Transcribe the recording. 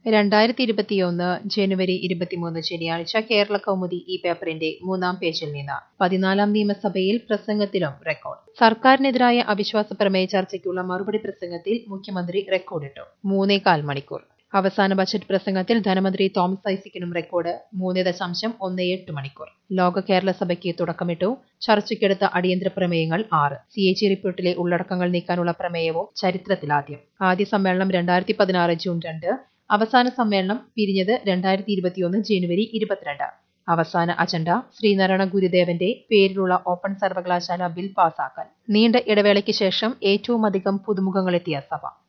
രണ്ടായിരത്തി ഇരുപത്തിയൊന്ന് ജനുവരി ഇരുപത്തിമൂന്ന് ശനിയാഴ്ച കേരള കൗമുദി ഈ പേപ്പറിന്റെ മൂന്നാം പേജിൽ നിന്ന് പതിനാലാം നിയമസഭയിൽ പ്രസംഗത്തിലും റെക്കോർഡ് സർക്കാരിനെതിരായ അവിശ്വാസ പ്രമേയ ചർച്ചയ്ക്കുള്ള മറുപടി പ്രസംഗത്തിൽ മുഖ്യമന്ത്രി റെക്കോർഡിട്ടു മൂന്നേകാൽ മണിക്കൂർ അവസാന ബജറ്റ് പ്രസംഗത്തിൽ ധനമന്ത്രി തോമസ് ഐസിക്കിനും റെക്കോർഡ് മൂന്ന് ദശാംശം ഒന്ന് എട്ട് മണിക്കൂർ ലോക കേരള സഭയ്ക്ക് തുടക്കമിട്ടു ചർച്ചയ്ക്കെടുത്ത അടിയന്തര പ്രമേയങ്ങൾ ആറ് സി എ ജി റിപ്പോർട്ടിലെ ഉള്ളടക്കങ്ങൾ നീക്കാനുള്ള പ്രമേയവും ചരിത്രത്തിലാദ്യം ആദ്യ സമ്മേളനം രണ്ടായിരത്തി പതിനാറ് ജൂൺ രണ്ട് അവസാന സമ്മേളനം പിരിഞ്ഞത് രണ്ടായിരത്തി ഇരുപത്തിയൊന്ന് ജനുവരി ഇരുപത്തിരണ്ട് അവസാന അജണ്ട ശ്രീനാരായണ ഗുരുദേവന്റെ പേരിലുള്ള ഓപ്പൺ സർവകലാശാല ബിൽ പാസാക്കൽ നീണ്ട ഇടവേളയ്ക്ക് ശേഷം ഏറ്റവും അധികം പുതുമുഖങ്ങളെത്തിയ സഭ